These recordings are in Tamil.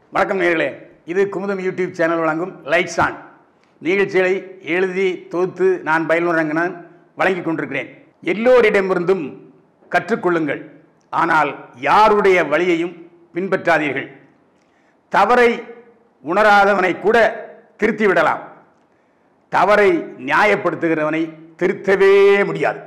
வணக்கம் நேர்களே இது குமுதம் யூடியூப் சேனல் வழங்கும் லைட்ஸ் ஆன் நிகழ்ச்சிகளை எழுதி தொகுத்து நான் பயிலுரங்கனான் வழங்கிக் கொண்டிருக்கிறேன் எல்லோரிடமிருந்தும் கற்றுக்கொள்ளுங்கள் ஆனால் யாருடைய வழியையும் பின்பற்றாதீர்கள் தவறை உணராதவனை கூட திருத்தி விடலாம் தவறை நியாயப்படுத்துகிறவனை திருத்தவே முடியாது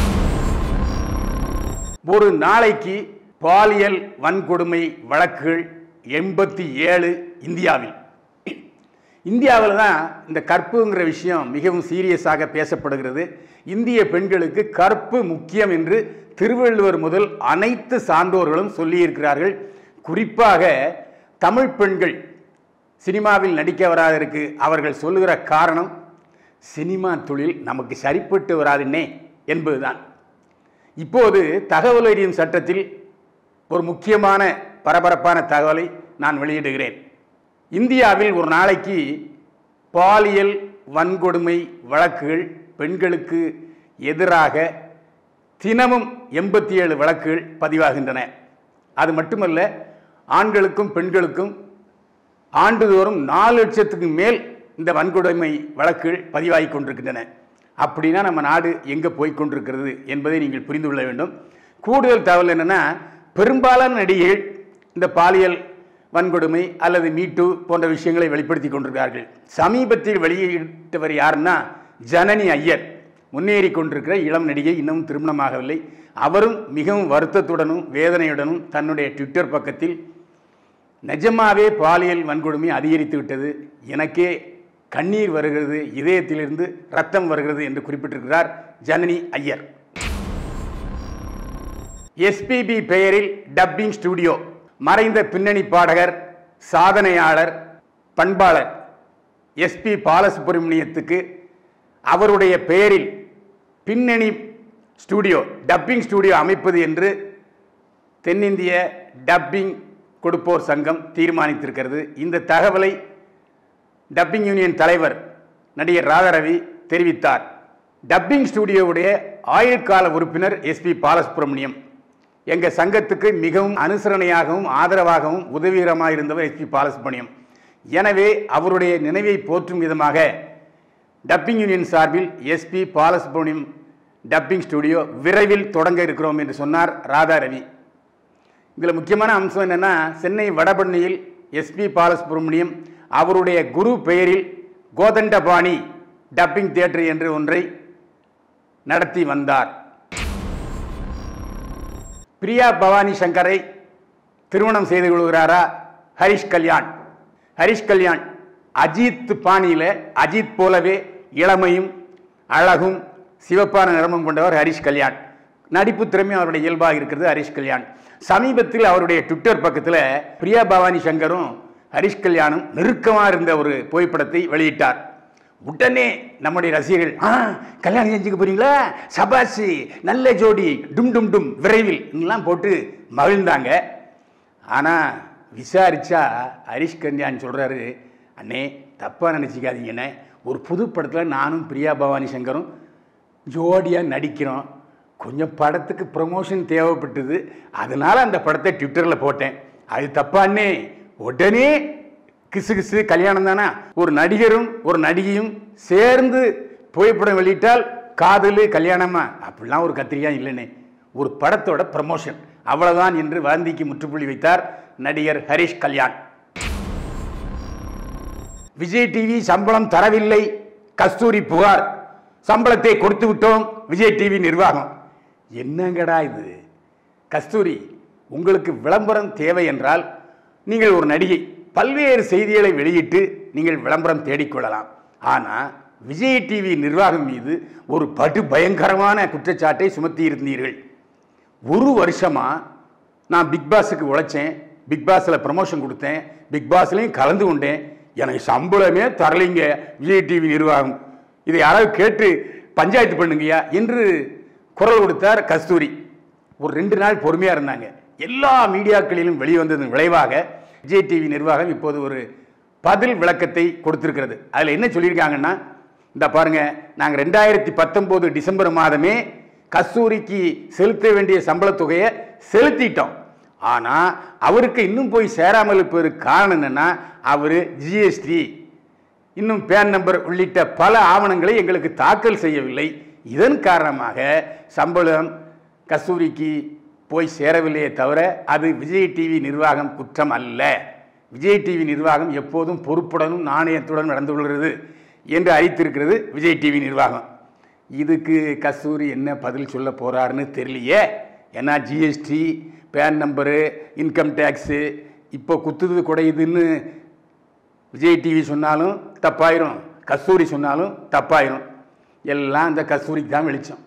ஒரு நாளைக்கு பாலியல் வன்கொடுமை வழக்குகள் எண்பத்தி ஏழு இந்தியாவில் இந்தியாவில் தான் இந்த கற்புங்கிற விஷயம் மிகவும் சீரியஸாக பேசப்படுகிறது இந்திய பெண்களுக்கு கற்பு முக்கியம் என்று திருவள்ளுவர் முதல் அனைத்து சான்றோர்களும் சொல்லியிருக்கிறார்கள் குறிப்பாக தமிழ் பெண்கள் சினிமாவில் நடிக்க வராததற்கு அவர்கள் சொல்லுகிற காரணம் சினிமா தொழில் நமக்கு சரிப்பட்டு வராதுன்னே என்பதுதான் இப்போது தகவல் அறியும் சட்டத்தில் ஒரு முக்கியமான பரபரப்பான தகவலை நான் வெளியிடுகிறேன் இந்தியாவில் ஒரு நாளைக்கு பாலியல் வன்கொடுமை வழக்குகள் பெண்களுக்கு எதிராக தினமும் எண்பத்தி ஏழு வழக்குகள் பதிவாகின்றன அது மட்டுமல்ல ஆண்களுக்கும் பெண்களுக்கும் ஆண்டுதோறும் நாலு லட்சத்துக்கு மேல் இந்த வன்கொடுமை வழக்குகள் பதிவாகி கொண்டிருக்கின்றன அப்படின்னா நம்ம நாடு எங்கே போய் கொண்டிருக்கிறது என்பதை நீங்கள் புரிந்து கொள்ள வேண்டும் கூடுதல் தகவல் என்னென்னா பெரும்பாலான நடிகைகள் இந்த பாலியல் வன்கொடுமை அல்லது மீட்டு போன்ற விஷயங்களை வெளிப்படுத்தி கொண்டிருக்கிறார்கள் சமீபத்தில் வெளியிட்டவர் யாருன்னா ஜனனி ஐயர் முன்னேறி கொண்டிருக்கிற இளம் நடிகை இன்னும் திருமணமாகவில்லை அவரும் மிகவும் வருத்தத்துடனும் வேதனையுடனும் தன்னுடைய ட்விட்டர் பக்கத்தில் நிஜமாவே பாலியல் வன்கொடுமை அதிகரித்து விட்டது எனக்கே கண்ணீர் வருகிறது இதயத்திலிருந்து ரத்தம் வருகிறது என்று குறிப்பிட்டிருக்கிறார் ஜனனி ஐயர் எஸ்பிபி பெயரில் டப்பிங் ஸ்டுடியோ மறைந்த பின்னணி பாடகர் சாதனையாளர் பண்பாளர் எஸ்பி பாலசுப்ரமணியத்துக்கு அவருடைய பெயரில் பின்னணி ஸ்டுடியோ டப்பிங் ஸ்டுடியோ அமைப்பது என்று தென்னிந்திய டப்பிங் கொடுப்போர் சங்கம் தீர்மானித்திருக்கிறது இந்த தகவலை டப்பிங் யூனியன் தலைவர் நடிகர் ராதாரவி தெரிவித்தார் டப்பிங் ஸ்டுடியோவுடைய ஆயுள்கால உறுப்பினர் எஸ்பி பாலசுப்ரமணியம் எங்கள் சங்கத்துக்கு மிகவும் அனுசரணையாகவும் ஆதரவாகவும் உதவிகரமாக இருந்தவர் எஸ்பி பாலசுப்ரமணியம் எனவே அவருடைய நினைவை போற்றும் விதமாக டப்பிங் யூனியன் சார்பில் எஸ்பி பாலசுப்ரமணியம் டப்பிங் ஸ்டுடியோ விரைவில் தொடங்க இருக்கிறோம் என்று சொன்னார் ராதாரவி இதில் முக்கியமான அம்சம் என்னென்னா சென்னை வடபழனியில் எஸ்பி பாலசுப்ரமணியம் அவருடைய குரு பெயரில் கோதண்டபாணி டப்பிங் தியேட்டர் என்று ஒன்றை நடத்தி வந்தார் பிரியா பவானி சங்கரை திருமணம் செய்து கொள்கிறாரா ஹரிஷ் கல்யாண் ஹரிஷ் கல்யாண் அஜித் பாணியில் அஜித் போலவே இளமையும் அழகும் சிவப்பான நிறமும் கொண்டவர் ஹரிஷ் கல்யாண் நடிப்பு திறமை அவருடைய இயல்பாக இருக்கிறது ஹரிஷ் கல்யாண் சமீபத்தில் அவருடைய ட்விட்டர் பக்கத்தில் பிரியா பவானி சங்கரும் ஹரிஷ் கல்யாணும் நெருக்கமாக இருந்த ஒரு புகைப்படத்தை வெளியிட்டார் உடனே நம்முடைய ரசிகர்கள் ஆ கல்யாணம் செஞ்சுக்க போறீங்களா சபாசி நல்ல ஜோடி டும் டும் டும் விரைவில் எல்லாம் போட்டு மகிழ்ந்தாங்க ஆனால் விசாரிச்சா ஹரிஷ் கல்யாண் சொல்கிறாரு அண்ணே தப்பாக நினச்சிக்காதீங்கண்ணே ஒரு புது படத்தில் நானும் பிரியா பவானி சங்கரும் ஜோடியாக நடிக்கிறோம் கொஞ்சம் படத்துக்கு ப்ரமோஷன் தேவைப்பட்டது அதனால் அந்த படத்தை ட்விட்டரில் போட்டேன் அது தப்பாண்ணே உடனே கிசு கிசு கல்யாணம் தானே ஒரு நடிகரும் ஒரு நடிகையும் சேர்ந்து புகைப்படம் வெளியிட்டால் காதல் கல்யாணமா அப்படிலாம் ஒரு கத்திரிக்காய் இல்லைண்ணே ஒரு படத்தோட ப்ரமோஷன் அவ்வளவுதான் என்று வதந்திக்கு முற்றுப்புள்ளி வைத்தார் நடிகர் ஹரிஷ் கல்யாண் விஜய் டிவி சம்பளம் தரவில்லை கஸ்தூரி புகார் சம்பளத்தை கொடுத்து விட்டோம் விஜய் டிவி நிர்வாகம் என்னங்கடா இது கஸ்தூரி உங்களுக்கு விளம்பரம் தேவை என்றால் நீங்கள் ஒரு நடிகை பல்வேறு செய்திகளை வெளியிட்டு நீங்கள் விளம்பரம் தேடிக்கொள்ளலாம் ஆனால் விஜய் டிவி நிர்வாகம் மீது ஒரு படு பயங்கரமான குற்றச்சாட்டை சுமத்தி இருந்தீர்கள் ஒரு வருஷமாக நான் பிக் பாஸுக்கு உழைச்சேன் பிக் பாஸில் ப்ரமோஷன் கொடுத்தேன் பிக் பாஸ்லையும் கலந்து கொண்டேன் எனக்கு சம்பளமே தரலைங்க விஜய் டிவி நிர்வாகம் இதை யாராவது கேட்டு பஞ்சாயத்து பண்ணுங்கய்யா என்று குரல் கொடுத்தார் கஸ்தூரி ஒரு ரெண்டு நாள் பொறுமையாக இருந்தாங்க எல்லா மீடியாக்களிலும் வெளிவந்ததன் விளைவாக விஜய் டிவி நிர்வாகம் இப்போது ஒரு பதில் விளக்கத்தை கொடுத்திருக்கிறது அதில் என்ன சொல்லியிருக்காங்கன்னா இந்த பாருங்க நாங்கள் ரெண்டாயிரத்தி பத்தொம்போது டிசம்பர் மாதமே கஸ்தூரிக்கு செலுத்த வேண்டிய சம்பளத் தொகையை செலுத்திட்டோம் ஆனால் அவருக்கு இன்னும் போய் சேராமல் இருப்பதற்கு காரணம் என்னன்னா அவர் ஜிஎஸ்டி இன்னும் பேன் நம்பர் உள்ளிட்ட பல ஆவணங்களை எங்களுக்கு தாக்கல் செய்யவில்லை இதன் காரணமாக சம்பளம் கஸ்தூரிக்கு போய் சேரவில்லையே தவிர அது விஜய் டிவி நிர்வாகம் குற்றம் அல்ல விஜய் டிவி நிர்வாகம் எப்போதும் பொறுப்புடனும் நாணயத்துடன் நடந்து கொள்கிறது என்று அறிவித்திருக்கிறது விஜய் டிவி நிர்வாகம் இதுக்கு கஸ்தூரி என்ன பதில் சொல்ல போறாருன்னு தெரியலையே ஏன்னா GST PAN number income tax இப்போ குத்துது குடையுதுன்னு விஜய் டிவி சொன்னாலும் தப்பாயிரும் கஸ்தூரி சொன்னாலும் தப்பாயிரும் எல்லாம் இந்த கஸ்தூரிக்கு தான் வெளிச்சம்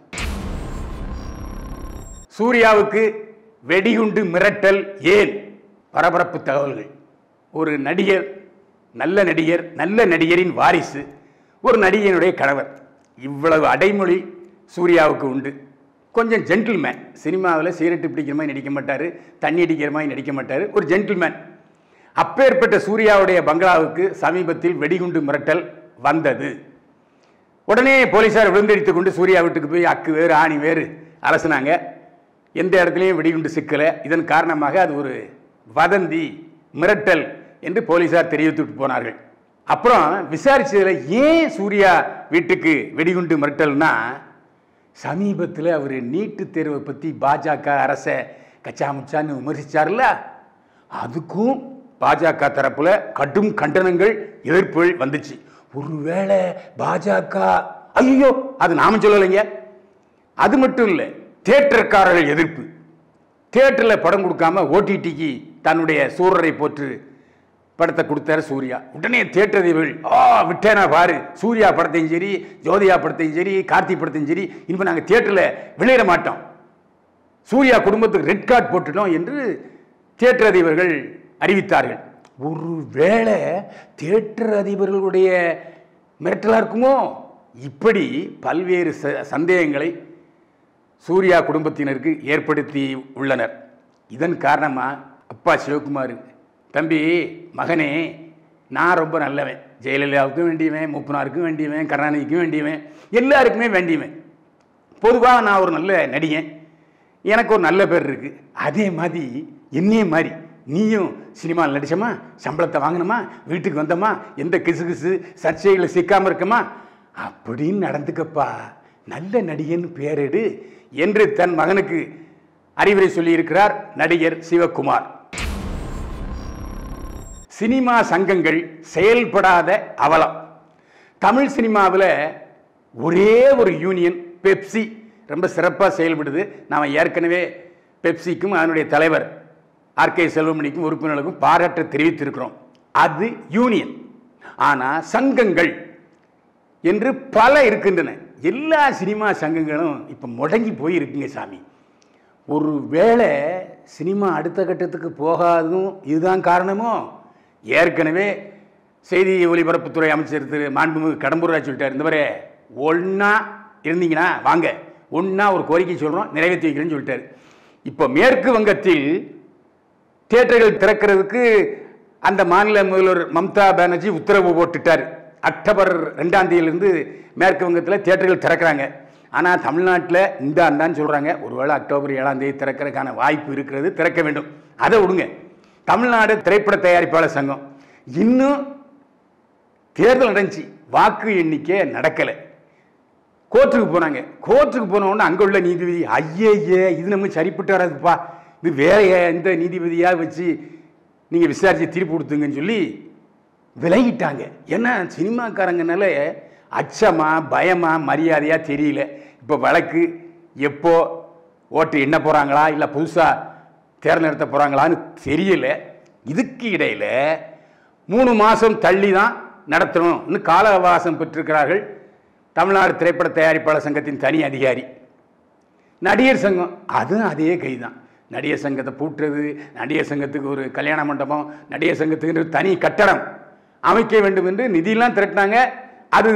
சூர்யாவுக்கு வெடிகுண்டு மிரட்டல் ஏன் பரபரப்பு தகவல்கள் ஒரு நடிகர் நல்ல நடிகர் நல்ல நடிகரின் வாரிசு ஒரு நடிகனுடைய கணவர் இவ்வளவு அடைமொழி சூர்யாவுக்கு உண்டு கொஞ்சம் ஜென்டில்மேன் சினிமாவில் சிகரெட்டு பிடிக்கிற மாதிரி நடிக்க மாட்டார் தண்ணி அடிக்கிற மாதிரி நடிக்க மாட்டார் ஒரு ஜென்டில்மேன் அப்பேற்பட்ட சூர்யாவுடைய பங்களாவுக்கு சமீபத்தில் வெடிகுண்டு மிரட்டல் வந்தது உடனே போலீசார் விழுந்தடித்து கொண்டு சூர்யா வீட்டுக்கு போய் அக்கு வேறு ஆணி வேறு அலசுனாங்க எந்த இடத்துலையும் வெடிகுண்டு சிக்கலை இதன் காரணமாக அது ஒரு வதந்தி மிரட்டல் என்று போலீசார் தெரிவித்துட்டு போனார்கள் அப்புறம் விசாரிச்சதுல ஏன் சூர்யா வீட்டுக்கு வெடிகுண்டு மிரட்டல்னா சமீபத்தில் அவர் நீட்டு தேர்வை பற்றி பாஜக அரசை கச்சாமுச்சான்னு விமர்சிச்சார்ல அதுக்கும் பாஜக தரப்புல கடும் கண்டனங்கள் எதிர்ப்புகள் வந்துச்சு ஒருவேளை பாஜக ஐயோ அது நாம சொல்லலைங்க அது மட்டும் இல்லை தியேட்டர்காரர்கள் எதிர்ப்பு தியேட்டரில் படம் கொடுக்காம ஓடிடிக்கு தன்னுடைய சூரரை போற்று படத்தை கொடுத்தாரு சூர்யா உடனே தியேட்டர் அதிபர்கள் ஆ விட்டேனா பாரு சூர்யா படத்தையும் சரி ஜோதியா படத்தையும் சரி கார்த்தி படத்தையும் சரி இனிமேல் நாங்கள் தியேட்டரில் வெளியிட மாட்டோம் சூர்யா குடும்பத்துக்கு ரெட் கார்டு போட்டுட்டோம் என்று தியேட்டர் அதிபர்கள் அறிவித்தார்கள் ஒருவேளை தியேட்டர் அதிபர்களுடைய மிரட்டலாக இருக்குமோ இப்படி பல்வேறு ச- சந்தேகங்களை சூர்யா குடும்பத்தினருக்கு ஏற்படுத்தி உள்ளனர் இதன் காரணமாக அப்பா சிவகுமார் தம்பி மகனே நான் ரொம்ப நல்லவன் ஜெயலலிதாவுக்கும் வேண்டியவன் மூப்பனாருக்கும் வேண்டியவன் கருணாநிதிக்கும் வேண்டியவன் எல்லாருக்குமே வேண்டியவன் பொதுவாக நான் ஒரு நல்ல நடிகன் எனக்கு ஒரு நல்ல பேர் இருக்குது அதே மாதிரி என்னையே மாதிரி நீயும் சினிமாவில் நடிச்சோமா சம்பளத்தை வாங்கினோமா வீட்டுக்கு வந்தோமா எந்த கிசு கிசு சர்ச்சைகளில் சிக்காமல் இருக்கமா அப்படின்னு நடந்துக்கப்பா நல்ல நடிகன் பேரெடு என்று தன் மகனுக்கு அறிவுரை சொல்லியிருக்கிறார் நடிகர் சிவகுமார் சினிமா சங்கங்கள் செயல்படாத அவலம் தமிழ் சினிமாவில் ஒரே ஒரு யூனியன் பெப்சி ரொம்ப சிறப்பாக செயல்படுது நாம் ஏற்கனவே பெப்சிக்கும் அதனுடைய தலைவர் ஆர்கே செல்வமணிக்கும் உறுப்பினர்களுக்கும் பாராட்ட தெரிவித்திருக்கிறோம் அது யூனியன் ஆனால் சங்கங்கள் என்று பல இருக்கின்றன எல்லா சினிமா சங்கங்களும் இப்போ முடங்கி போய் இருக்குங்க சாமி ஒரு வேளை சினிமா அடுத்த கட்டத்துக்கு போகாததும் இதுதான் காரணமோ ஏற்கனவே செய்தி ஒலிபரப்புத்துறை அமைச்சர் திரு மாண்புமிகு கடம்பூராஜ் சொல்லிட்டார் இந்த மாதிரி ஒன்றா இருந்தீங்கன்னா வாங்க ஒன்றா ஒரு கோரிக்கை சொல்கிறோம் நிறைவேற்றி வைக்கிறேன்னு சொல்லிட்டாரு இப்போ மேற்கு வங்கத்தில் தியேட்டர்கள் திறக்கிறதுக்கு அந்த மாநில முதல்வர் மம்தா பானர்ஜி உத்தரவு போட்டுட்டார் அக்டோபர் ரெண்டாம் தேதியிலிருந்து மேற்கு வங்கத்தில் தியேட்டர்கள் திறக்கிறாங்க ஆனால் தமிழ்நாட்டில் இந்த அந்தான்னு சொல்கிறாங்க ஒருவேளை அக்டோபர் ஏழாம் தேதி திறக்கிறதுக்கான வாய்ப்பு இருக்கிறது திறக்க வேண்டும் அதை விடுங்க தமிழ்நாடு திரைப்பட தயாரிப்பாளர் சங்கம் இன்னும் தேர்தல் நடந்துச்சு வாக்கு எண்ணிக்கை நடக்கலை கோர்ட்டுக்கு போனாங்க கோர்ட்டுக்கு போன உடனே அங்கே உள்ள நீதிபதி ஐயே இது நமக்கு சரிப்பட்டு வராதுப்பா இது வேற எந்த நீதிபதியாக வச்சு நீங்கள் விசாரித்து தீர்ப்பு கொடுத்துங்கன்னு சொல்லி விலகிட்டாங்க ஏன்னா சினிமாக்காரங்கனால அச்சமா பயமா மரியாதையா தெரியல இப்போ வழக்கு எப்போ ஓட்டு எண்ண போகிறாங்களா இல்லை புதுசாக தேர்ந்தெடுத்த போகிறாங்களான்னு தெரியல இதுக்கு இடையில் மூணு மாதம் தள்ளி தான் நடத்தணும்னு கால அவகாசம் பெற்றிருக்கிறார்கள் தமிழ்நாடு திரைப்பட தயாரிப்பாளர் சங்கத்தின் தனி அதிகாரி நடிகர் சங்கம் அதுவும் அதே கை தான் நடிகர் சங்கத்தை பூட்டுறது நடிகர் சங்கத்துக்கு ஒரு கல்யாண மண்டபம் நடிகர் சங்கத்துக்கு ஒரு தனி கட்டடம் அமைக்க வேண்டும் என்று நிதியெல்லாம் திரட்டினாங்க அது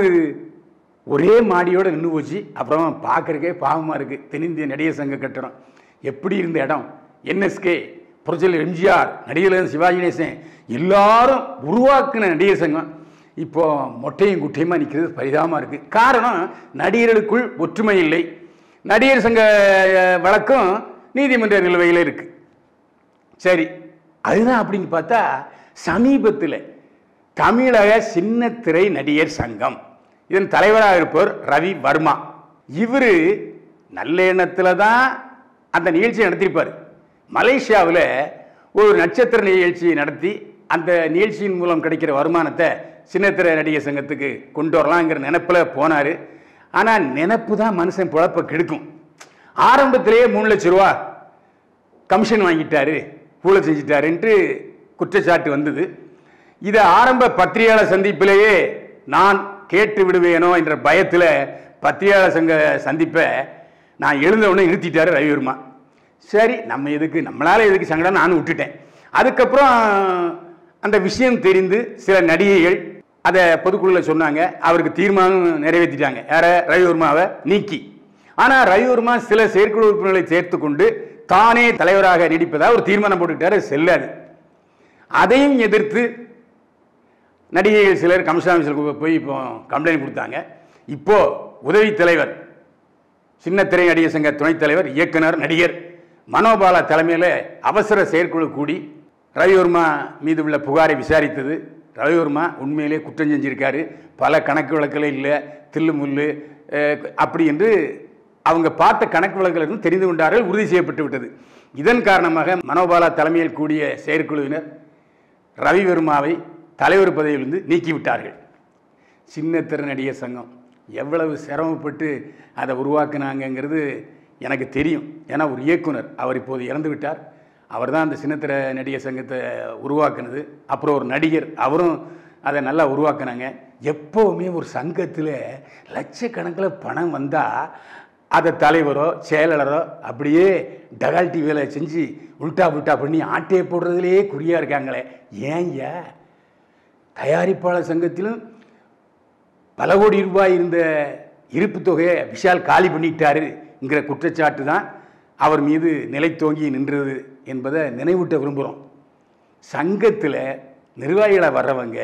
ஒரே மாடியோட நின்று போச்சு அப்புறம் பார்க்கறக்கே பாவமாக இருக்குது தென்னிந்திய நடிகர் சங்க கட்டடம் எப்படி இருந்த இடம் என்எஸ்கே புரட்சியில் எம்ஜிஆர் நடிகர் சிவாஜி கணேசன் எல்லாரும் உருவாக்குன நடிகர் சங்கம் இப்போ மொட்டையும் குட்டையுமா நிற்கிறது பரிதாபமாக இருக்குது காரணம் நடிகர்களுக்குள் ஒற்றுமை இல்லை நடிகர் சங்க அஹ், வழக்கம் நீதிமன்ற நிலுவையில் இருக்கு சரி அதுதான் அப்படின்னு பார்த்தா சமீபத்தில் தமிழக சின்னத்திரை நடிகர் சங்கம் இதன் தலைவராக இருப்பவர் ரவி வர்மா இவர் நல்ல எண்ணத்தில் தான் அந்த நிகழ்ச்சியை நடத்தியிருப்பார் மலேசியாவில் ஒரு நட்சத்திர நிகழ்ச்சியை நடத்தி அந்த நிகழ்ச்சியின் மூலம் கிடைக்கிற வருமானத்தை சின்னத்திரை நடிகர் சங்கத்துக்கு கொண்டு வரலாங்கிற நினைப்பில் போனார் ஆனால் நினைப்பு தான் மனுஷன் பிழப்ப கெடுக்கும் ஆரம்பத்திலேயே மூணு லட்ச ரூபா கமிஷன் வாங்கிட்டாரு ஊழல் செஞ்சிட்டாருன்ட்டு குற்றச்சாட்டு வந்தது இதை ஆரம்ப பத்திரிகையாளர் சந்திப்பிலேயே நான் கேட்டு விடுவேனோ என்ற பயத்தில் பத்திரிகையாளர் சங்க சந்திப்பை நான் எழுந்த உடனே நிறுத்திட்டாரு ரவிவர்மா சரி நம்ம எதுக்கு நம்மளால எதுக்கு சங்கடம் நானும் விட்டுட்டேன் அதுக்கப்புறம் அந்த விஷயம் தெரிந்து சில நடிகைகள் அதை பொதுக்குழுவில் சொன்னாங்க அவருக்கு தீர்மானம் நிறைவேற்றிட்டாங்க யார ரவிவர்மாவை நீக்கி ஆனால் ரவிவர்மா சில செயற்குழு உறுப்பினர்களை சேர்த்து கொண்டு தானே தலைவராக நீடிப்பதா ஒரு தீர்மானம் போட்டுக்கிட்டாரு செல்லாது அதையும் எதிர்த்து நடிகைகள் சிலர் கமிஷன் ஆஃபீஸில் போய் இப்போ கம்ப்ளைண்ட் கொடுத்தாங்க இப்போ உதவி தலைவர் சின்ன திரை நடிகர் சங்க துணைத் தலைவர் இயக்குனர் நடிகர் மனோபாலா தலைமையில் அவசர செயற்குழு கூடி ரவிவர்மா மீது உள்ள புகாரை விசாரித்தது ரவிவர்மா உண்மையிலே குற்றம் செஞ்சிருக்காரு பல கணக்கு வழக்கில் இல்லை தில்லு முள்ளு அஹ், அப்படி என்று அவங்க பார்த்த கணக்கு வழக்கில் இருந்து தெரிந்து கொண்டார்கள் உறுதி செய்யப்பட்டு விட்டது இதன் காரணமாக மனோபாலா தலைமையில் கூடிய செயற்குழுவினர் ரவிவர்மாவை தலைவர் பதவியிலிருந்து நீக்கிவிட்டார்கள் சின்ன திரை நடிகர் சங்கம் எவ்வளவு சிரமப்பட்டு அதை உருவாக்குனாங்கங்கிறது எனக்கு தெரியும் ஏன்னா ஒரு இயக்குனர் அவர் இப்போது இறந்து விட்டார் அவர் தான் அந்த சின்னத்திர நடிகர் சங்கத்தை உருவாக்குனது அப்புறம் ஒரு நடிகர் அவரும் அதை நல்லா உருவாக்குனாங்க எப்போவுமே ஒரு சங்கத்தில் லட்சக்கணக்கில் பணம் வந்தால் அதை தலைவரோ செயலாளரோ அப்படியே டகால்ட்டி வேலை செஞ்சு உல்டா உல்டா பண்ணி ஆட்டையை போடுறதுலேயே குறியாக இருக்காங்களே ஏன் ஏன் தயாரிப்பாளர் சங்கத்திலும் பல கோடி ரூபாய் இருந்த இருப்பு தொகையை விஷால் காலி பண்ணிட்டாருங்கிற குற்றச்சாட்டு தான் அவர் மீது நிலைத்தோங்கி நின்றது என்பதை நினைவூட்ட விரும்புகிறோம் சங்கத்தில் நிர்வாகிகளை வர்றவங்க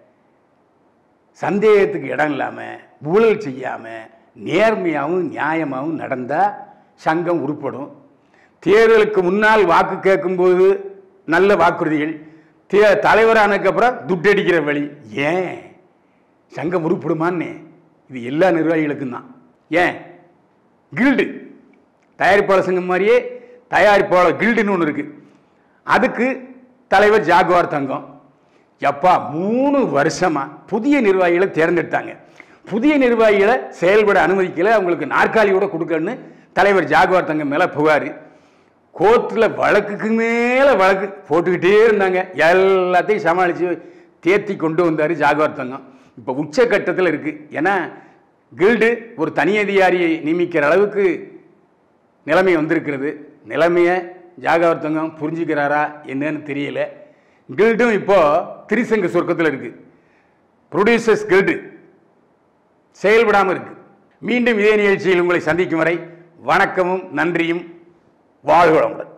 சந்தேகத்துக்கு இடம் இல்லாமல் ஊழல் செய்யாமல் நேர்மையாகவும் நியாயமாகவும் நடந்தால் சங்கம் உருப்படும் தேர்தலுக்கு முன்னால் வாக்கு கேட்கும்போது நல்ல வாக்குறுதிகள் தே தலைவரானதுக்கப்புறம் துட்டடிக்கிற வழி ஏன் சங்கம் உருப்படுமான்னு இது எல்லா நிர்வாகிகளுக்கும் தான் ஏன் கில்டு தயாரிப்பாளர் சங்கம் மாதிரியே தயாரிப்பாளர் கில்டுன்னு ஒன்று இருக்குது அதுக்கு தலைவர் ஜாகுவார் தங்கம் எப்பா மூணு வருஷமா புதிய நிர்வாகிகளை தேர்ந்தெடுத்தாங்க புதிய நிர்வாகிகளை செயல்பட அனுமதிக்கல அவங்களுக்கு நாற்காலி கூட கொடுக்கணும்னு தலைவர் ஜாகுவார் தங்கம் மேலே புகார் கோர்ட்டில் வழக்குக்கு மேலே வழக்கு போட்டுக்கிட்டே இருந்தாங்க எல்லாத்தையும் சமாளித்து தேர்த்தி கொண்டு வந்தார் ஜாகுவார் தங்கம் இப்போ உச்சக்கட்டத்தில் இருக்குது ஏன்னா கில்டு ஒரு தனி அதிகாரியை நியமிக்கிற அளவுக்கு நிலைமை வந்திருக்கிறது நிலைமையை ஜாகவர் தங்கம் புரிஞ்சுக்கிறாரா என்னன்னு தெரியல கில்டும் இப்போ திரிசங்க சொர்க்கத்தில் இருக்கு ப்ரொடியூசர்ஸ் கில்டு செயல்படாமல் இருக்கு மீண்டும் இதே நிகழ்ச்சியில் உங்களை சந்திக்கும் வரை வணக்கமும் நன்றியும் வாழ்வளமுடன்